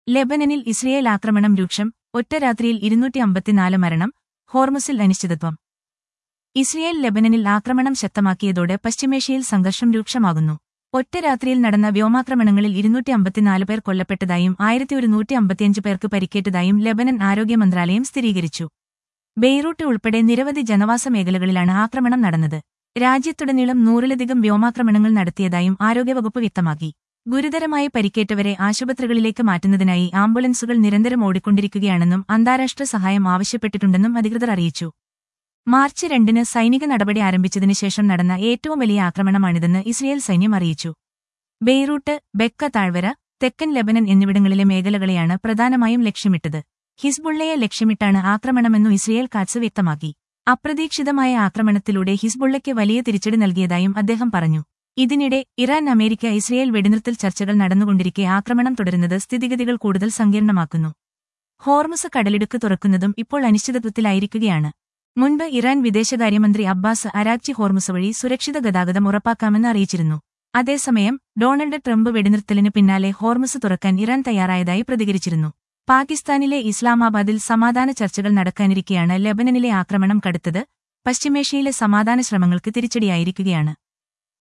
ലെബനനിൽ Israel ആക്രമണം രൂക്ഷം ഒറ്റ രാത്രിയിൽ ഇരുന്നൂറ്റി അമ്പത്തിനാല് മരണം ഹോർമുസിൽ അനിശ്ചിതത്വം ഇസ്രയേൽ ലെബനനിൽ ആക്രമണം ശക്തമാക്കിയതോടെ പശ്ചിമേഷ്യയിൽ സംഘർഷം രൂക്ഷമാകുന്നു ഒറ്റ രാത്രിയിൽ നടന്ന വ്യോമാക്രമണങ്ങളിൽ ഇരുന്നൂറ്റി അമ്പത്തിനാല് പേർ കൊല്ലപ്പെട്ടതായും ആയിരത്തി ഒരുന്നൂറ്റി അമ്പത്തിയഞ്ച് പേർക്ക് പരിക്കേറ്റതായും ലെബനൻ ആരോഗ്യ മന്ത്രാലയം സ്ഥിരീകരിച്ചു ബെയ്റൂട്ട് ഉൾപ്പെടെ നിരവധി ജനവാസ മേഖലകളിലാണ് ആക്രമണം നടന്നത് രാജ്യത്തുടനീളം നൂറിലധികം വ്യോമാക്രമണങ്ങൾ നടത്തിയതായും ആരോഗ്യവകുപ്പ് വ്യക്തമാക്കി ഗുരുതരമായി പരിക്കേറ്റവരെ ആശുപത്രികളിലേക്ക് മാറ്റുന്നതിനായി ആംബുലൻസുകൾ നിരന്തരം ഓടിക്കൊണ്ടിരിക്കുകയാണെന്നും അന്താരാഷ്ട്ര സഹായം ആവശ്യപ്പെട്ടിട്ടുണ്ടെന്നും അധികൃതർ അറിയിച്ചു മാർച്ച് രണ്ടിന് സൈനിക നടപടി ആരംഭിച്ചതിനു ശേഷം നടന്ന ഏറ്റവും വലിയ ആക്രമണമാണിതെന്ന് ഇസ്രയേൽ സൈന്യം അറിയിച്ചു ബെയ്റൂട്ട് ബെക്ക താഴ്വര തെക്കൻ ലെബനൻ എന്നിവിടങ്ങളിലെ മേഖലകളെയാണ് പ്രധാനമായും ലക്ഷ്യമിട്ടത് ഹിസ്ബുള്ളയെ ലക്ഷ്യമിട്ടാണ് ആക്രമണമെന്നു ഇസ്രയേൽ കാറ്റ്സ് വ്യക്തമാക്കി അപ്രതീക്ഷിതമായ ആക്രമണത്തിലൂടെ ഹിസ്ബുള്ളയ്ക്ക് വലിയ തിരിച്ചടി നൽകിയതായും അദ്ദേഹം പറഞ്ഞു ഇതിനിടെ ഇറാൻ അമേരിക്ക ഇസ്രയേൽ വെടിനിർത്തൽ ചർച്ചകൾ നടന്നുകൊണ്ടിരിക്കെ ആക്രമണം തുടരുന്നത് സ്ഥിതിഗതികൾ കൂടുതൽ സങ്കീർണമാക്കുന്നു ഹോർമുസ് കടലിടുക്ക് തുറക്കുന്നതും ഇപ്പോൾ അനിശ്ചിതത്വത്തിലായിരിക്കുകയാണ് മുൻപ് ഇറാൻ വിദേശകാര്യമന്ത്രി അബ്ബാസ് അരാക്ചി ഹോർമുസ് വഴി സുരക്ഷിത ഗതാഗതം ഉറപ്പാക്കാമെന്ന് അറിയിച്ചിരുന്നു അതേസമയം ഡൊണാൾഡ് ട്രംപ് വെടിനിർത്തലിന് പിന്നാലെ ഹോർമുസ് തുറക്കാൻ ഇറാൻ തയ്യാറായതായി പ്രതികരിച്ചിരുന്നു പാകിസ്ഥാനിലെ ഇസ്ലാമാബാദിൽ സമാധാന ചർച്ചകൾ നടക്കാനിരിക്കെയാണ് ലെബനനിലെ ആക്രമണം കടുത്തത് പശ്ചിമേഷ്യയിലെ സമാധാന ശ്രമങ്ങൾക്ക് തിരിച്ചടിയായിരിക്കുകയാണ്